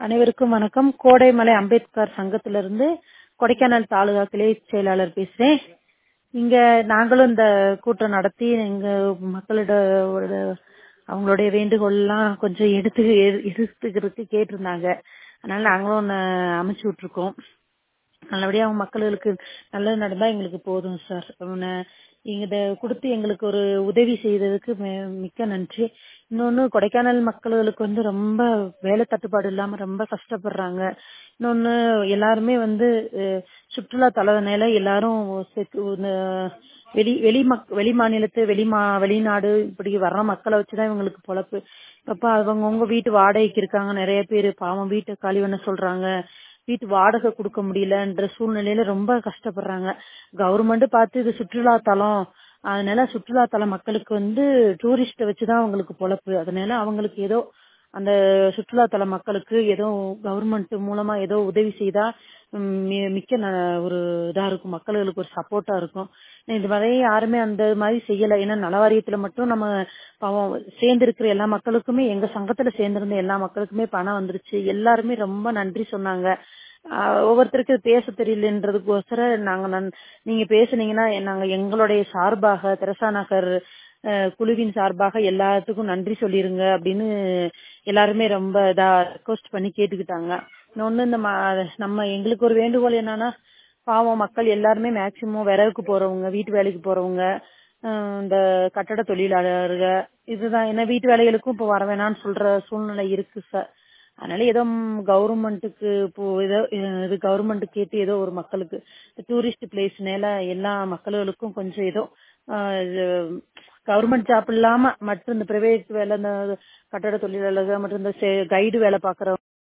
அனைவருக்கும் வணக்கம் கோடைமலை அம்பேத்கர் சங்கத்திலிருந்து கொடைக்கானல் தாலுகா கிளை செயலாளர் பேசுறேன் இங்க நாங்களும் இந்த கூட்டம் நடத்தி எங்க மக்களிட ஒரு அவங்களுடைய வேண்டுகோள் எல்லாம் கொஞ்சம் எடுத்து எடுத்துக்கிறதுக்கு கேட்டிருந்தாங்க அதனால நாங்களும் ஒன்னு அமைச்சு விட்டுருக்கோம் நல்லபடியா அவங்க மக்களுக்கு நல்லது நடந்தா எங்களுக்கு போதும் சார் இத கொடுத்து எங்களுக்கு ஒரு உதவி செய்ததுக்கு மிக்க நன்றி இன்னொன்னு கொடைக்கானல் மக்களுக்கு வந்து ரொம்ப வேலை தட்டுப்பாடு இல்லாம ரொம்ப கஷ்டப்படுறாங்க இன்னொன்னு எல்லாருமே வந்து சுற்றுலா தலத்தினால எல்லாரும் வெளி வெளி மக் வெளி மாநிலத்து வெளி மா வெளிநாடு இப்படி வர்ற மக்களை வச்சுதான் இவங்களுக்கு பொழப்பு அப்ப அவங்கவுங்க வீட்டு வாடகைக்கு இருக்காங்க நிறைய பேர் பாவம் வீட்டை காலி பண்ண சொல்றாங்க வீட்டு வாடகை கொடுக்க முடியலன்ற சூழ்நிலையில ரொம்ப கஷ்டப்படுறாங்க கவர்மெண்ட் பார்த்து இது சுற்றுலா தலம் அதனால சுற்றுலா தல மக்களுக்கு வந்து டூரிஸ்ட வச்சுதான் அவங்களுக்கு பொழப்பு அதனால அவங்களுக்கு ஏதோ அந்த சுற்றுலா தல மக்களுக்கு ஏதோ கவர்மெண்ட் மூலமா ஏதோ உதவி செய்தா மிக்க ஒரு இதா இருக்கும் மக்களுக்கு ஒரு சப்போர்ட்டா இருக்கும் இதுவரை யாருமே அந்த மாதிரி செய்யல ஏன்னா நலவாரியத்துல மட்டும் நம்ம பாவம் சேர்ந்து இருக்கிற எல்லா மக்களுக்குமே எங்க சங்கத்துல சேர்ந்திருந்த எல்லா மக்களுக்குமே பணம் வந்துருச்சு எல்லாருமே ரொம்ப நன்றி சொன்னாங்க ஒவ்வொருத்தருக்கு பேச தெரியலன்றதுக்கோசரம் நாங்க நீங்க பேசுனீங்கன்னா நாங்க எங்களுடைய சார்பாக தெரசா நகர் குழுவின் சார்பாக எல்லாத்துக்கும் நன்றி சொல்லிருங்க அப்படின்னு எல்லாருமே ரொம்ப இதா ரெக்வஸ்ட் பண்ணி கேட்டுக்கிட்டாங்க இன்னொன்னு இந்த நம்ம எங்களுக்கு ஒரு வேண்டுகோள் என்னன்னா பாவம் மக்கள் எல்லாருமே மேக்சிமம் விறகுக்கு போறவங்க வீட்டு வேலைக்கு போறவங்க இந்த கட்டட தொழிலாளர்கள் இதுதான் என்ன வீட்டு வேலைகளுக்கும் இப்போ வர வேணாம்னு சொல்ற சூழ்நிலை இருக்கு சார் அதனால ஏதோ கவர்மெண்ட்டுக்கு இப்போ ஏதோ இது கவர்மெண்ட் கேட்டு ஏதோ ஒரு மக்களுக்கு டூரிஸ்ட் பிளேஸ்னால எல்லா மக்களுக்கும் கொஞ்சம் ஏதோ கவர்மெண்ட் ஜாப் இல்லாம மற்றும் இந்த பிரைவேட் வேலை இந்த கட்டட தொழிலாளர்கள் மற்றும் இந்த கைடு வேலை பாக்குறவங்க